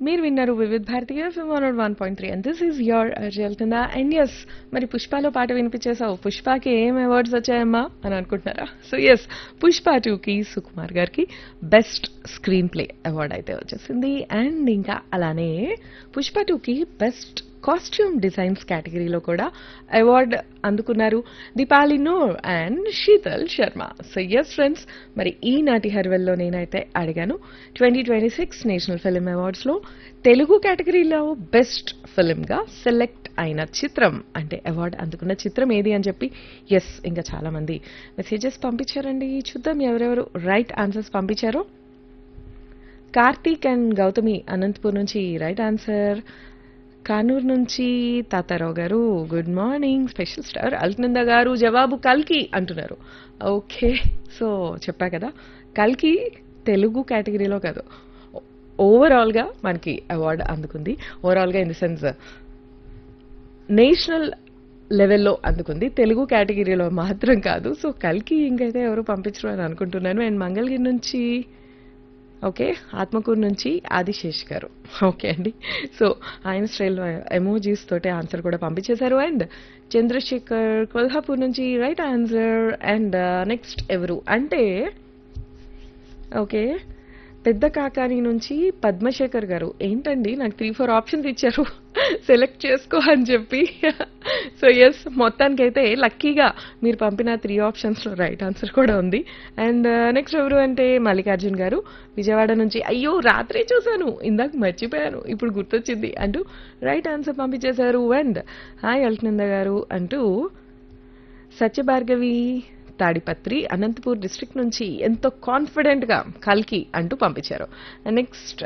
మీరు విన్నారు Vividh Bharatiya FM one one point three and this is your జల్తుందా అండ్ ఎస్ మరి పుష్పలో పాట వినిపించేసావు పుష్పకి ఏం అవార్డ్స్ వచ్చాయమ్మా అని అనుకుంటున్నారా సో ఎస్ పుష్ప టూకి సుకుమార్ గారికి బెస్ట్ స్క్రీన్ ప్లే అవార్డ్ అయితే వచ్చేసింది అండ్ ఇంకా అలానే పుష్ప టూకి బెస్ట్ కాస్ట్యూమ్ డిజైన్స్ కేటగిరీలో కూడా అవార్డ్ అందుకున్నారు Deepali Noor and Sheetal Sharma so yes friends మరి ఈనాటి హర్వెల్లో నేనైతే అడిగాను twenty twenty six national film అవార్డ్స్లో తెలుగు కేటగిరీలో బెస్ట్ ఫిల్మ్గా సెలెక్ట్ అయిన చిత్రం అంటే అవార్డు అందుకున్న చిత్రం ఏది అని చెప్పి ఎస్ ఇంకా చాలామంది మెసేజెస్ పంపించారండి చూద్దాం ఎవరెవరు రైట్ ఆన్సర్స్ పంపించారో కార్తీక్ అండ్ గౌతమి అనంతపూర్ నుంచి రైట్ ఆన్సర్ కానూరు నుంచి Tatarao garu good morning special star Alakananda garu జవాబు కల్కి అంటున్నారు ఓకే సో చెప్పా కదా కల్కి తెలుగు కేటగిరీలో కాదు ఓవరాల్గా మనకి అవార్డు అందుకుంది ఓవరాల్గా ఇన్ ది సెన్స్ నేషనల్ లెవెల్లో అందుకుంది తెలుగు కేటగిరీలో మాత్రం కాదు సో కల్కి ఇంకైతే ఎవరు పంపించరు అని అనుకుంటున్నాను అండ్ మంగళగిరి నుంచి ఓకే ఆత్మకూరు నుంచి ఆదిశేష్ గారు ఓకే అండి సో ఆయన స్టైల్ ఎమోజీస్ తోటి ఆన్సర్ కూడా పంపించేశారు అండ్ చంద్రశేఖర్ కొల్హాపూర్ నుంచి రైట్ ఆన్సర్ అండ్ నెక్స్ట్ ఎవరు అంటే ఓకే పెద్ద కాకాని నుంచి పద్మశేఖర్ గారు ఏంటండి నాకు త్రీ ఫోర్ ఆప్షన్స్ ఇచ్చారు సెలెక్ట్ చేసుకో అని చెప్పి సో ఎస్ మొత్తానికైతే లక్కీగా మీరు పంపిన త్రీ ఆప్షన్స్లో రైట్ ఆన్సర్ కూడా ఉంది అండ్ నెక్స్ట్ ఎవరు అంటే మల్లికార్జున్ గారు విజయవాడ నుంచి అయ్యో రాత్రే చూశాను ఇందాక మర్చిపోయాను ఇప్పుడు గుర్తొచ్చింది అంటూ రైట్ ఆన్సర్ పంపించేశారు అండ్ హాయ్ అల్కనంద గారు అంటూ సత్యభార్గవి తాడిపత్రి అనంతపూర్ డిస్ట్రిక్ట్ నుంచి ఎంతో కాన్ఫిడెంట్గా కల్కి అంటూ పంపించారు నెక్స్ట్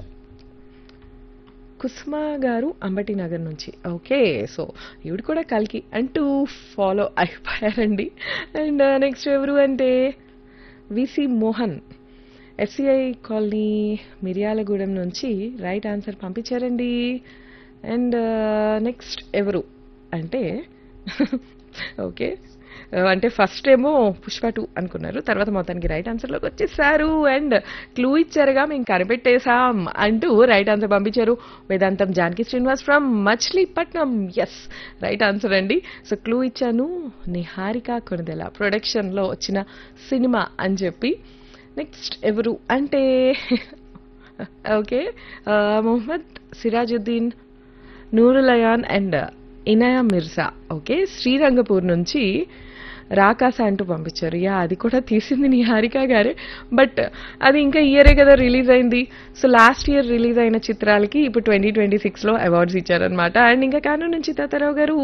కుసుమ గారు అంబటి నగర్ నుంచి ఓకే సో ఈవిడ కూడా కల్కి అంటూ ఫాలో అయిపోయారండి అండ్ నెక్స్ట్ ఎవరు అంటే VC Mohan FCI colony Miryalagudem నుంచి రైట్ ఆన్సర్ పంపించారండి అండ్ నెక్స్ట్ ఎవరు అంటే ఓకే అంటే ఫస్ట్ ఏమో పుష్ప టూ అనుకున్నారు తర్వాత మొత్తానికి రైట్ ఆన్సర్లోకి వచ్చేసారు అండ్ క్లూ ఇచ్చారుగా మేము కనిపెట్టేశాం అంటూ రైట్ ఆన్సర్ పంపించారు Vedantam Janaki Srinivas from Machilipatnam yes right answer అండి సో క్లూ ఇచ్చాను నిహారిక కొనదెల ప్రొడక్షన్లో వచ్చిన సినిమా అని చెప్పి నెక్స్ట్ ఎవరు అంటే ఓకే మొహమ్మద్ సిరాజుద్దీన్ నూరులయాన్ అండ్ ఇనయా మిర్జా ఓకే శ్రీరంగపూర్ నుంచి రాకాస అంటూ పంపించారు యా అది కూడా తీసింది నిహారిక గారే బట్ అది ఇంకా ఇయరే కదా రిలీజ్ అయింది సో లాస్ట్ ఇయర్ రిలీజ్ అయిన చిత్రాలకి ఇప్పుడు ట్వంటీ ట్వంటీ సిక్స్లో అవార్డ్స్ ఇచ్చారనమాట అండ్ ఇంకా కాను నుంచి తాతారావు గారు